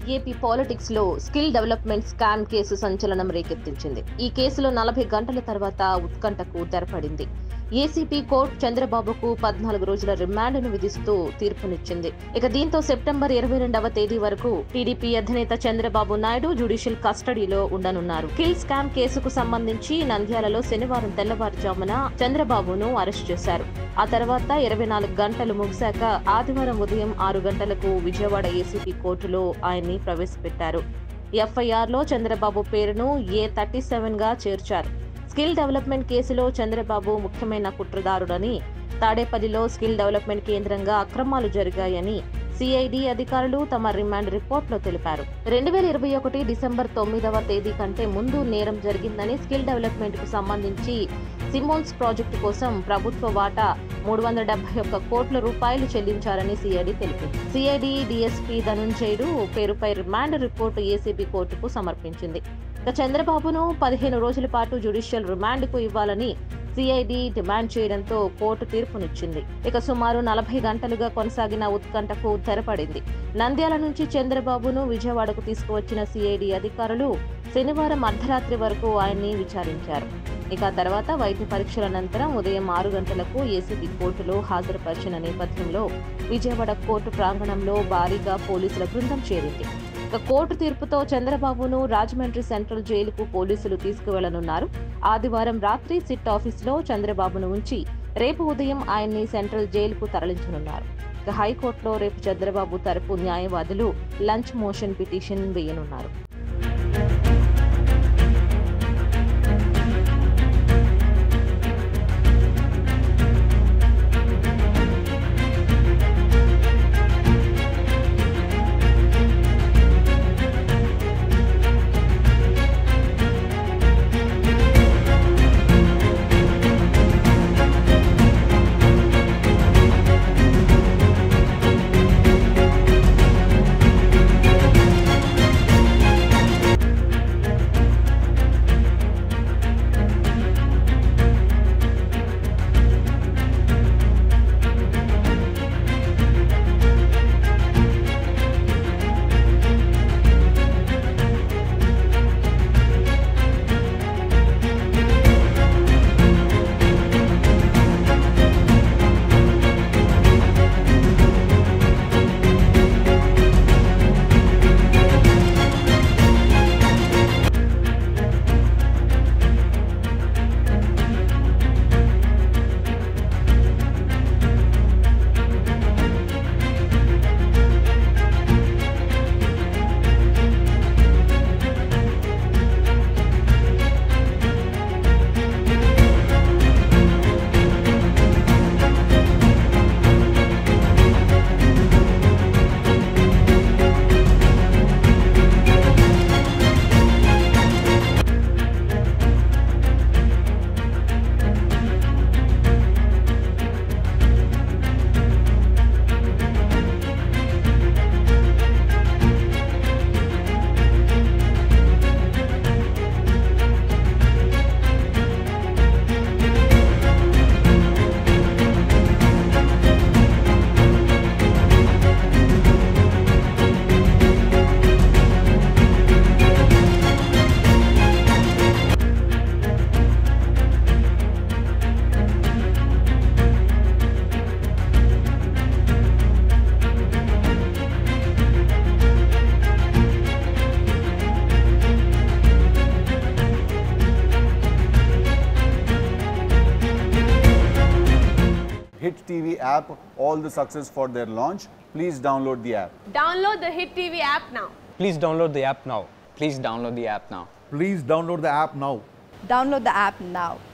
AP politics లో skill development scam case సంచలనం రేకెత్తించింది ఈ కేసులో నలభై గంటల తర్వాత ఉత్కంఠకు తెరపడింది ఏసీపీ కోర్టు చంద్రబాబుకు పద్నాలుగు రోజుల రిమాండ్ను విధిస్తూ తీర్పునిచ్చింది ఇక దీంతో సెప్టెంబర్ ఇరవై రెండవ తేదీ వరకు టీడీపీ అధినేత చంద్రబాబు నాయుడు జ్యుడిషియల్ కస్టడీలో ఉండనున్నారు కిల్ స్కామ్ కేసుకు సంబంధించి నంద్యాలలో శనివారం తెల్లవారుజామున చంద్రబాబును అరెస్ట్ చేశారు ఆ తర్వాత ఇరవై నాలుగు గంటలు ముగిశాక ఆదివారం ఉదయం ఆరు గంటలకు విజయవాడ ఏసీపీ కోర్టులో ఆయన్ని ప్రవేశపెట్టారు ఎఫ్ఐఆర్లో చంద్రబాబు పేరును ఏ థర్టీ సెవెన్ గా చేర్చారు స్కిల్ డెవలప్మెంట్ కేసులో చంద్రబాబు ముఖ్యమైన కుట్రదారుడని తాడేపల్లిలో స్కిల్ డెవలప్మెంట్ కేంద్రంగా అక్రమాలు జరిగాయని సిఐడి అధికారులు తమ రిమాండ్ రిపోర్ట్లో తెలిపారు రెండు వేల ఇరవై ఒకటి డిసెంబర్ తొమ్మిదవ తేదీ కంటే ముందు నేరం జరిగిందని స్కిల్ డెవలప్మెంట్ కు సంబంధించి సిమోన్స్ ప్రాజెక్టు కోసం ప్రభుత్వ వాటా మూడు వందల డెబ్బై ఒక్క కోట్ల రూపాయలు చెల్లించారని సిఐడి తెలిపింది సిఐడి డిఎస్పీ ధనుంజయుడు పేరుపై రిమాండ్ రిపోర్టు ఏసీబీ కోర్టుకు సమర్పించింది ఇక చంద్రబాబును పదిహేను రోజుల పాటు జ్యుడిషియల్ రిమాండ్కు ఇవ్వాలని సిఐడి డిమాండ్ చేయడంతో కోర్టు తీర్పునిచ్చింది ఇక సుమారు నలభై గంటలుగా కొనసాగిన ఉత్కంఠకు తెరపడింది నంద్యాల నుంచి చంద్రబాబును విజయవాడకు తీసుకువచ్చిన సిఐడి అధికారులు శనివారం అర్ధరాత్రి వరకు ఆయన్ని విచారించారు ఇక ఆ తర్వాత వైద్య పరీక్షల అనంతరం ఉదయం ఆరు గంటలకు ఏసీబీ కోర్టులో హాజరుపరిచిన నేపథ్యంలో విజయవాడ కోర్టు ప్రాంగణంలో భారీగా పోలీసుల బృందం చేరింది ఇక కోర్టు తీర్పుతో చంద్రబాబును రాజమండ్రి సెంట్రల్ జైలుకు పోలీసులు తీసుకువెళ్లనున్నారు ఆదివారం రాత్రి సిట్ ఆఫీసులో చంద్రబాబును ఉంచి రేపు ఉదయం ఆయన్ని సెంట్రల్ జైలుకు తరలించనున్నారు ఇక హైకోర్టులో రేపు చంద్రబాబు తరపు న్యాయవాదులు లంచ్ మోషన్ పిటిషన్ వేయనున్నారు Hit TV app all the success for their launch. Please download the app. Download the Hit TV app now. Please download the app now. Please download the app now. Please download the app now. Download the app now.